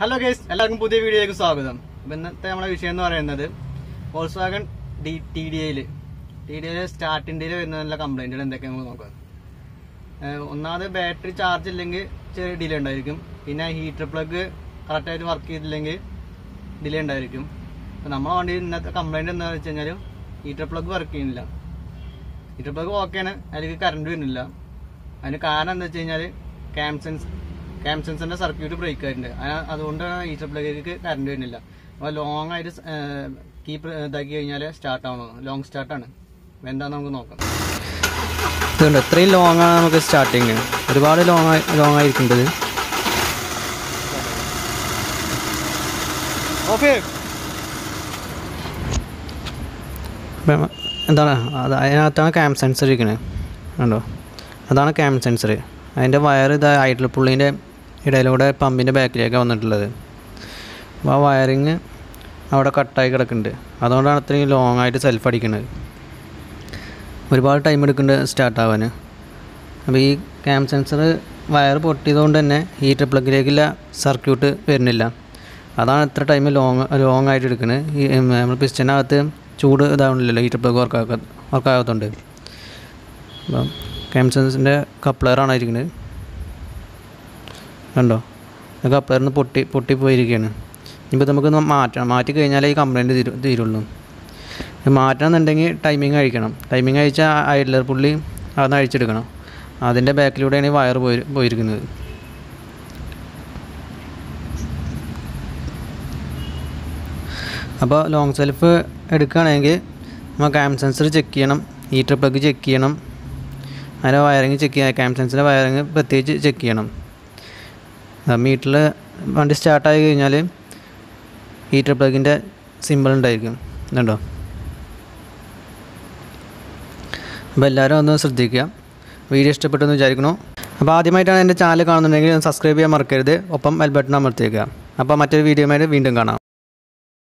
hello guys എല്ലാവർക്കും പുതിയ വീഡിയോയിലേക്ക് സ്വാഗതം അപ്പൊ ഇന്നത്തെ നമ്മുടെ വിഷയം എന്ന് പറയുന്നത് വോൾസ്വാഗൺ ഡി ടി ഡി ഐയിൽ ടി ഡി ഐ സ്റ്റാർട്ടിൻ്റെ വരുന്ന കംപ്ലൈൻറ്റുകൾ എന്തൊക്കെയാണ് നമുക്ക് നോക്കാം ഏഹ് ഒന്നാമത് ബാറ്ററി ചാർജ് ഇല്ലെങ്കിൽ ചെറിയ ഡിലേ ഉണ്ടായിരിക്കും പിന്നെ ഹീറ്റർ പ്ലഗ് കറക്റ്റായിട്ട് വർക്ക് ചെയ്തില്ലെങ്കിൽ ഡിലേ ഉണ്ടായിരിക്കും അപ്പോൾ നമ്മളെ വണ്ടി ഇന്നത്തെ കംപ്ലൈൻറ്റ് എന്താണെന്ന് വെച്ച് കഴിഞ്ഞാൽ ഹീറ്റർ പ്ലഗ് വർക്ക് ചെയ്യുന്നില്ല ഹീറ്റർ പ്ലഗ് ഓക്കെയാണ് അതിലേക്ക് കറണ്ട് വരുന്നില്ല അതിന് കാരണം എന്താ വെച്ച് കഴിഞ്ഞാൽ ക്യാംസൻസ് ക്യാംസൻസിന്റെ സർക്യൂട്ട് ബ്രേക്ക് ആയിട്ടുണ്ട് ആ- അതുകൊണ്ടാണ് ഹീറ്റർ പ്ലഗിലേക്ക് കറണ്ട് വരുന്നില്ല അപ്പോൾ ലോങ് ആയിട്ട് കീപ്പ് ഇതാക്കി കഴിഞ്ഞാൽ സ്റ്റാർട്ട് ആവണം ലോങ് സ്റ്റാർട്ടാണ് എന്താണെന്ന് നമുക്ക് നോക്കാം ഇതുണ്ട് ഇത്രയും ലോങ് ആണ് നമുക്ക് സ്റ്റാർട്ടിങ് ഒരുപാട് ലോങ് ആയി ലോങ് ആയിരിക്കേണ്ടത് ഓക്കെ ഇപ്പം എന്താണ് അത് അതിനകത്താണ് ക്യാം സെൻസർ ഇരിക്കുന്നത് കണ്ടോ അതാണ് ക്യാം സെൻസർ അതിൻ്റെ വയർ ഇത് ഐഡൽ പുള്ളീൻ്റെ ഇടയിലൂടെ പമ്പിൻ്റെ ബാക്കിലേക്ക് വന്നിട്ടുള്ളത് അപ്പോൾ ആ വയറിങ് അവിടെ കട്ടായി കിടക്കുന്നുണ്ട് അതുകൊണ്ടാണ് ഇത്രയും ലോങ് ആയിട്ട് സെൽഫ് അടിക്കുന്നത് ഒരുപാട് ടൈം എടുക്കുന്നുണ്ട് സ്റ്റാർട്ട് ആവാൻ അപ്പോൾ ഈ ക്യാം സെൻസർ വയർ പൊട്ടിയതുകൊണ്ട് തന്നെ ഹീറ്റർ പ്ലഗിലേക്കുള്ള സർക്യൂട്ട് വരുന്നില്ല അതാണ് ഇത്ര ടൈം ലോങ് ലോങ് ആയിട്ട് എടുക്കുന്നത് ഈ ഉം, നമ്മൾ പിസ്റ്റനകത്ത് ചൂട് ഇതാവണില്ലല്ലോ ഹീറ്റർ പ്ലഗ് വർക്കാക്ക വർക്കാകത്തുണ്ട് അപ്പം ക്യാം സെൻസറിൻ്റെ കപ്ലറാണ് ഇരിക്കുന്നത് കണ്ടോ കപ്ലറിന് പൊട്ടി പൊട്ടിപ്പോയിരിക്കുകയാണ് ഇനിയിപ്പോൾ നമുക്ക് ഒന്ന് മാറ്റണം മാറ്റി കഴിഞ്ഞാലേ ഈ കംപ്ലയിൻറ്റ് തീരു തീരുള്ളൂ ഇത് മാറ്റണമെന്നുണ്ടെങ്കിൽ ടൈമിങ് അഴിക്കണം ടൈമിങ് അഴിച്ചാൽ ഐഡലർ പുള്ളി അതൊന്ന് അഴിച്ചെടുക്കണം അതിൻ്റെ ബാക്കിലൂടെയാണ് ഈ വയർ പോയി പോയിരിക്കുന്നത് അപ്പോൾ ലോങ് സെൽഫ് എടുക്കുകയാണെങ്കിൽ നമ്മൾ ക്യാം സെൻസർ ചെക്ക് ചെയ്യണം ഹീറ്റർ പ്ലഗ് ചെക്ക് ചെയ്യണം അതിൻ്റെ വയറിങ് ചെക്ക് ചെയ്യാം ക്യാം സെൻസറിൻ്റെ വയറിങ് പ്രത്യേകിച്ച് ചെക്ക് ചെയ്യണം മീറ്ററിൽ വണ്ടി സ്റ്റാർട്ടായി കഴിഞ്ഞാൽ ഹീറ്റർ പ്ലഗിൻ്റെ സിമ്പിൾ ഉണ്ടായിരിക്കും ഇതുണ്ടോ അപ്പോൾ എല്ലാവരും ഒന്ന് ശ്രദ്ധിക്കുക വീഡിയോ ഇഷ്ടപ്പെട്ടെന്ന് വിചാരിക്കുന്നു അപ്പോൾ ആദ്യമായിട്ടാണ് എൻ്റെ ചാനൽ കാണുന്നുണ്ടെങ്കിൽ ഒന്ന് സബ്സ്ക്രൈബ് ചെയ്യാൻ മറക്കരുത് ഒപ്പം ബെൽ ബട്ടൺ അമർത്തിയേക്കുക അപ്പോൾ മറ്റൊരു വീഡിയോയുമായിട്ട് വീണ്ടും കാണാം